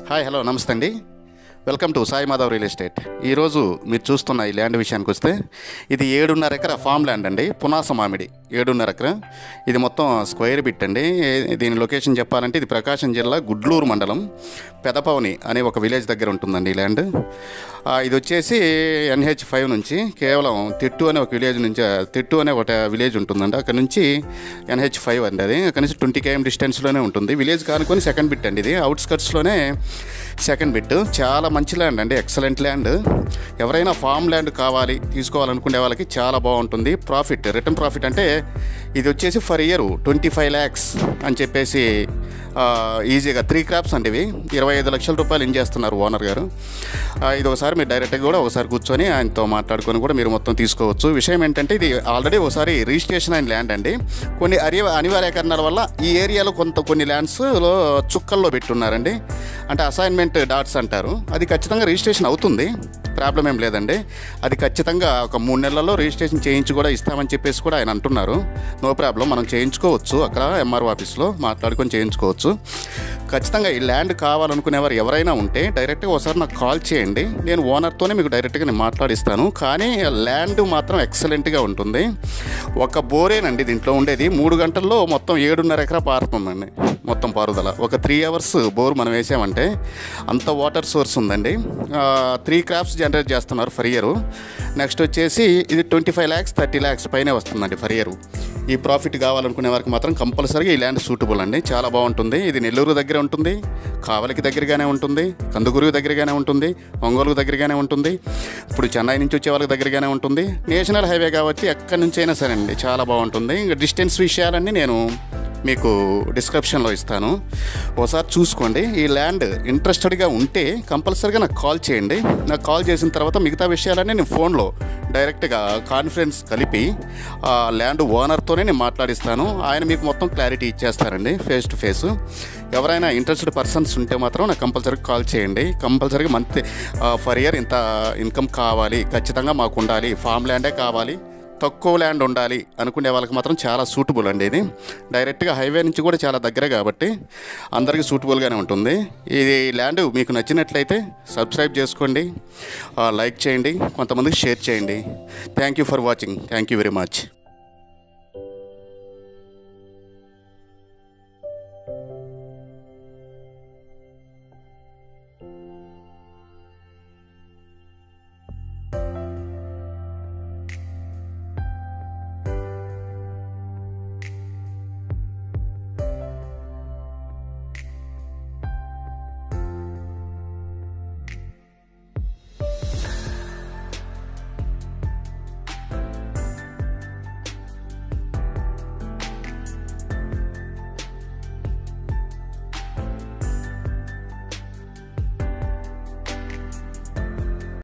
hi hello నమస్తే అండి welcome to Sai Madhav real estate ఈరోజు మీరు చూస్తున్న ఈ ల్యాండ్ విషయానికి వస్తే ఇది ఏడున్నర ఎకర ఫామ్ ల్యాండ్ అండి పునాస మామిడి ఏడున్నర ఎకర ఇది మొత్తం స్క్వేర్ బిట్ అండి ఏ- దీని లొకేషన్ చెప్పాలంటే ఇది ప్రకాశం జిల్లా గుడ్లూరు మండలం పెదపవని అనే ఒక విలేజ్ దగ్గర ఉంటుందండి ఈ ల్యాండ్ ఆ, ఇది వచ్చేసి ఎన్హెచ్ ఫైవ్ నుంచి కేవలం తిట్టు అనే ఒక విలేజ్ నుంచి తిట్టు అనే ఒక విలేజ్ ఉంటుందండి అక్కడ నుంచి ఎన్హెచ్ ఫైవ్ అండి అది అక్కడ నుంచి ట్వంటీ కేఎం డిస్టెన్స్లోనే ఉంటుంది విలేజ్ కానుకొని సెకండ్ బిట్ అండి ఇది అవుట్స్కట్స్లోనే సెకండ్ బిట్ చాలా మంచి ల్యాండ్ అండి ఎక్సలెంట్ ల్యాండ్ ఎవరైనా ఫామ్ ల్యాండ్ కావాలి తీసుకోవాలనుకునే వాళ్ళకి చాలా బాగుంటుంది ప్రాఫిట్ రిటర్న్ ప్రాఫిట్ అంటే ఇది వచ్చేసి for year twenty five lakhs అని చెప్పేసి ఆ, ఈజీగా త్రీ క్రాప్స్ అండి ఇవి ఇరవై ఐదు లక్షల రూపాయలు ఇన్ చేస్తున్నారు ఓనర్ గారు ఆ, ఇది ఒకసారి మీరు డైరెక్ట్గా కూడా ఒకసారి కూర్చొని ఆయనతో మాట్లాడుకొని కూడా మీరు మొత్తం తీసుకోవచ్చు విషయం ఏంటంటే ఇది ఆల్రెడీ ఒకసారి రిజిస్ట్రేషన్ అయిన ల్యాండ్ అండి కొన్ని అరి అనివార్య కారణాల వల్ల ఈ ఏరియాలో కొంత కొన్ని ల్యాండ్స్లో చుక్కల్లో పెట్టున్నారండి అంటే అసైన్మెంట్ డాట్స్ అంటారు అది ఖచ్చితంగా రిజిస్ట్రేషన్ అవుతుంది ప్రాబ్లం ఏం లేదండి అది ఖచ్చితంగా ఒక మూడు నెలల్లో రిజిస్ట్రేషన్ చేయించి కూడా ఇస్తామని చెప్పేసి కూడా ఆయన అంటున్నారు నో ప్రాబ్లం మనం చేయించుకోవచ్చు అక్కడ ఎంఆర్ఓ ఆఫీస్లో మాట్లాడుకొని చేయించుకోవచ్చు ఖచ్చితంగా ఈ ల్యాండ్ కావాలనుకునేవారు ఎవరైనా ఉంటే డైరెక్ట్గా ఒకసారి నాకు కాల్ చేయండి నేను ఓనర్తోనే మీకు డైరెక్ట్గా నేను మాట్లాడిస్తాను కానీ ల్యాండ్ మాత్రం ఎక్సలెంట్గా ఉంటుంది ఒక బోరేనండి దీంట్లో ఉండేది మూడు గంటల్లో మొత్తం ఏడున్నర ఎకరా పారుతుందండి మొత్తం పారుదల ఒక త్రీ అవర్స్ బోర్ మనం వేసామంటే అంత వాటర్ సోర్స్ ఉందండి త్రీ క్రాప్స్ జనరేట్ చేస్తున్నారు ఫర్ ఇయర్ నెక్స్ట్ వచ్చేసి ఇది twenty five lakhs thirty lakhs పైనే వస్తుందండి ఫర్ ఇయర్ ఈ ప్రాఫిట్ కావాలనుకునే వారికి మాత్రం కంపల్సరీగా ఈ ల్యాండ్ సూటబుల్ అండి చాలా బాగుంటుంది ఇది నెల్లూరు దగ్గర ఉంటుంది కావలికి దగ్గరగానే ఉంటుంది కందుకూరుకి దగ్గరగానే ఉంటుంది ఒంగోలుకు దగ్గరగానే ఉంటుంది ఇప్పుడు చెన్నై నుంచి వచ్చే వాళ్ళకి దగ్గరగానే ఉంటుంది నేషనల్ హైవే కాబట్టి ఎక్కడి నుంచి అయినా సరే అండి చాలా బాగుంటుంది ఇంకా డిస్టెన్స్ విషయాలన్నీ నేను మీకు డిస్క్రిప్షన్లో ఇస్తాను ఒకసారి చూసుకోండి ఈ ల్యాండ్ ఇంట్రెస్టెడ్గా ఉంటే కంపల్సరీగా నాకు కాల్ చేయండి నాకు కాల్ చేసిన తర్వాత మిగతా విషయాలన్నీ నేను ఫోన్లో డైరెక్ట్గా కాన్ఫరెన్స్ కలిపి ఆ ల్యాండ్ ఓనర్తోనే నేను మాట్లాడిస్తాను ఆయన మీకు మొత్తం క్లారిటీ ఇచ్చేస్తారండి ఫేస్ టు ఫేస్ ఎవరైనా ఇంట్రెస్టెడ్ పర్సన్స్ ఉంటే మాత్రం నాకు కంపల్సరీగా కాల్ చేయండి కంపల్సరీగా మంత్ ఫర్ ఇయర్ ఇంత ఇన్కమ్ కావాలి ఖచ్చితంగా మాకు ఉండాలి ఫామ్ ల్యాండే కావాలి తక్కువ ల్యాండ్ ఉండాలి అనుకునే వాళ్ళకి మాత్రం చాలా సూటబుల్ అండి ఇది డైరెక్ట్గా హైవే నుంచి కూడా చాలా దగ్గర కాబట్టి అందరికీ సూటబుల్గానే ఉంటుంది ఇది ల్యాండ్ మీకు నచ్చినట్లయితే సబ్స్క్రైబ్ చేసుకోండి ఆ, లైక్ చేయండి కొంతమందికి షేర్ చేయండి thank you for watching thank you very much